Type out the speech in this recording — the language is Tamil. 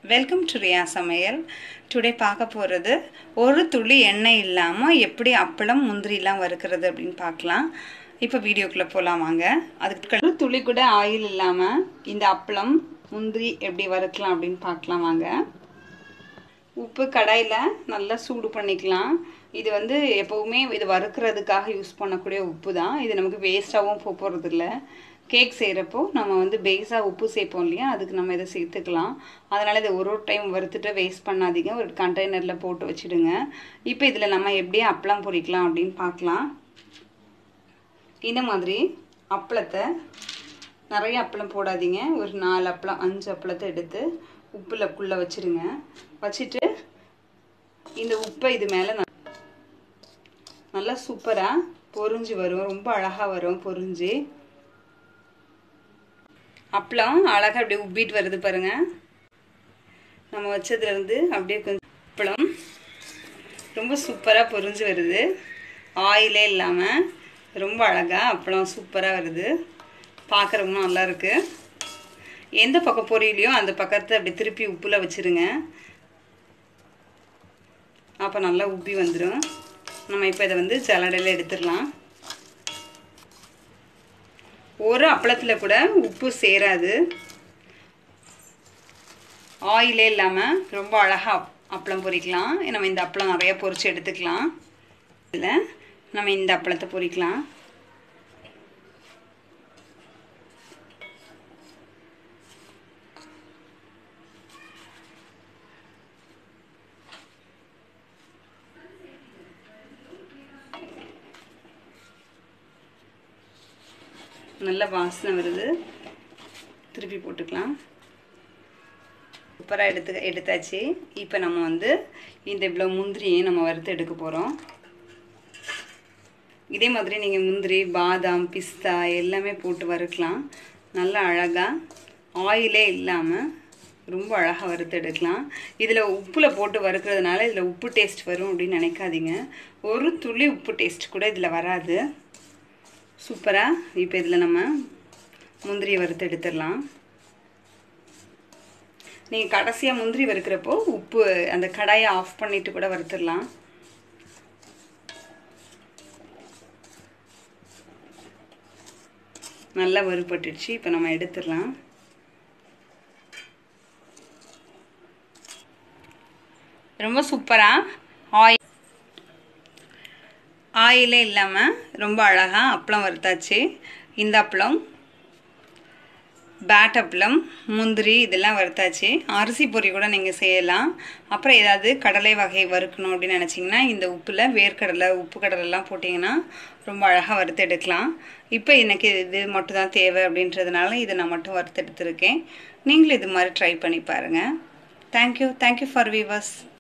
வெல்கம் டு ரியா சமையல் டுடே பார்க்க போகிறது ஒரு துளி எண்ணெய் இல்லாமல் எப்படி அப்பளம் முந்திரிலாம் வறுக்கிறது அப்படின்னு பார்க்கலாம் இப்போ வீடியோக்குள்ளே போகலாம் வாங்க அதுக்கு ஒரு துளி கூட ஆயில் இல்லாமல் இந்த அப்பளம் முந்திரி எப்படி வறுக்கலாம் அப்படின்னு பார்க்கலாம் வாங்க உப்பு கடாயில் நல்லா சூடு பண்ணிக்கலாம் இது வந்து எப்போவுமே இது வறுக்கிறதுக்காக யூஸ் பண்ணக்கூடிய உப்பு தான் இது நமக்கு வேஸ்ட்டாகவும் போக போகிறது இல்லை கேக் செய்கிறப்போ நம்ம வந்து பேஸாக உப்பு சேர்ப்போம் இல்லையா அதுக்கு நம்ம இதை சேர்த்துக்கலாம் அதனால் இதை ஒரு ஒரு டைம் வறுத்துட்டு வேஸ்ட் பண்ணாதீங்க ஒரு கண்டெய்னரில் போட்டு வச்சுடுங்க இப்போ இதில் நம்ம எப்படி அப்பளம் பொரிக்கலாம் அப்படின்னு பார்க்கலாம் இந்த மாதிரி அப்பளத்தை நிறைய அப்பளம் போடாதீங்க ஒரு நாலு அப்பளம் அஞ்சு அப்பளத்தை எடுத்து உப்பில் குள்ளே வச்சுருங்க வச்சுட்டு இந்த உப்பை இது மேலே நல்லா சூப்பராக பொறிஞ்சு வரும் ரொம்ப அழகாக வரும் பொறிஞ்சு அப்பளம் அழகாக அப்படியே உப்பிட்டு வருது பாருங்க நம்ம வச்சதுலேருந்து அப்படியே கொஞ்சம் அப்பளம் ரொம்ப சூப்பராக பொறிஞ்சு வருது ஆயிலே இல்லாமல் ரொம்ப அழகாக அப்பளம் சூப்பராக வருது பார்க்குறவங்க நல்லா இருக்கு எந்த பக்கம் பொரியலையோ அந்த பக்கத்தை அப்படி திருப்பி உப்பில் வச்சுருங்க அப்போ நல்லா உப்பி வந்துடும் நம்ம இப்போ இதை வந்து ஜலடையில் எடுத்துடலாம் ஒரு அப்பளத்தில் கூட உப்பு சேராது ஆயிலே இல்லாமல் ரொம்ப அழகாக அப்பளம் பொரிக்கலாம் நம்ம இந்த அப்பளம் நிறைய பொரித்து எடுத்துக்கலாம் இதில் நம்ம இந்த அப்பளத்தை பொரிக்கலாம் நல்ல வாசனை வருது திருப்பி போட்டுக்கலாம் சூப்பராக எடுத்து எடுத்தாச்சு இப்போ நம்ம வந்து இந்த இவ்வளோ முந்திரியை நம்ம வறுத்து எடுக்க போகிறோம் இதே மாதிரி நீங்கள் முந்திரி பாதாம் பிஸ்தா எல்லாமே போட்டு வறுக்கலாம் நல்லா அழகாக ஆயிலே இல்லாமல் ரொம்ப அழகாக வறுத்து எடுக்கலாம் இதில் உப்பில் போட்டு வறுக்கிறதுனால இதில் உப்பு டேஸ்ட் வரும் அப்படின்னு நினைக்காதீங்க ஒரு துளி உப்பு டேஸ்ட் கூட இதில் வராது சூப்பராக இப்போ இதில் நம்ம முந்திரியை வறுத்து எடுத்துடலாம் நீங்கள் கடைசியாக முந்திரி வறுக்கிறப்போ உப்பு அந்த கடாயை ஆஃப் பண்ணிவிட்டு கூட வறுத்துடலாம் நல்லா வறுபட்டுடுச்சு இப்போ நம்ம எடுத்துடலாம் ரொம்ப சூப்பராக ஆயில் ஆயிலே இல்லாமல் ரொம்ப அழகாக அப்பளம் வறுத்தாச்சு இந்த அப்பளம் பேட் அப்பளம் முந்திரி இதெல்லாம் வறுத்தாச்சு அரிசி பொரி கூட நீங்கள் செய்யலாம் அப்புறம் ஏதாவது கடலை வகை வறுக்கணும் அப்படின்னு நினச்சிங்கன்னா இந்த உப்பில் வேர்க்கடலை உப்பு கடலைலாம் போட்டிங்கன்னா ரொம்ப அழகாக வறுத்து எடுக்கலாம் இப்போ எனக்கு இது மட்டும் தான் தேவை அப்படின்றதுனால இதை நான் மட்டும் வறுத்து எடுத்துருக்கேன் நீங்களும் இது மாதிரி ட்ரை பண்ணி பாருங்கள் தேங்க்யூ தேங்க்யூ ஃபார் வீவர்ஸ்